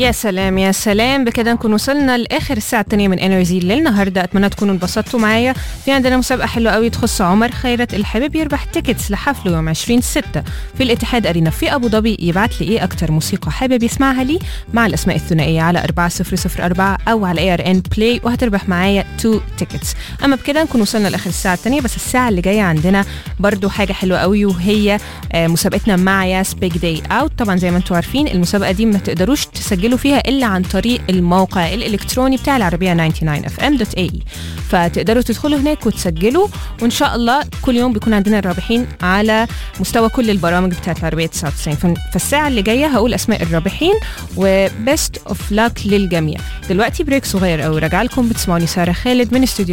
يا سلام يا سلام بكده نكون وصلنا لاخر الساعه الثانيه من انرجي للنهارده اتمنى تكونوا انبسطتوا معايا في عندنا مسابقه حلوه قوي تخص عمر خيرت اللي حابب يربح تيكتس لحفله يوم 20 6 في الاتحاد ارينا في ابو ظبي يبعت لي ايه اكتر موسيقى حابب يسمعها لي مع الاسماء الثنائيه على 4004 او على اي ار ان بلاي وهتربح معايا 2 تيكتس اما بكده نكون وصلنا لاخر الساعه الثانيه بس الساعه اللي جايه عندنا برضو حاجه حلوه قوي وهي آه، مسابقتنا مع ياس بيج داي اوت طبعا زي ما انتم عارفين المسابقه دي ما تقدروش تسجلوا فيها الا عن طريق الموقع الالكتروني بتاع العربيه 99 اف ام دوت اي فتقدروا تدخلوا هناك وتسجلوا وان شاء الله كل يوم بيكون عندنا الرابحين على مستوى كل البرامج بتاعت العربيه 99 فالساعه اللي جايه هقول اسماء الرابحين وبيست اوف لاك للجميع دلوقتي بريك صغير قوي راجع لكم بتسمعوني ساره خالد من استوديو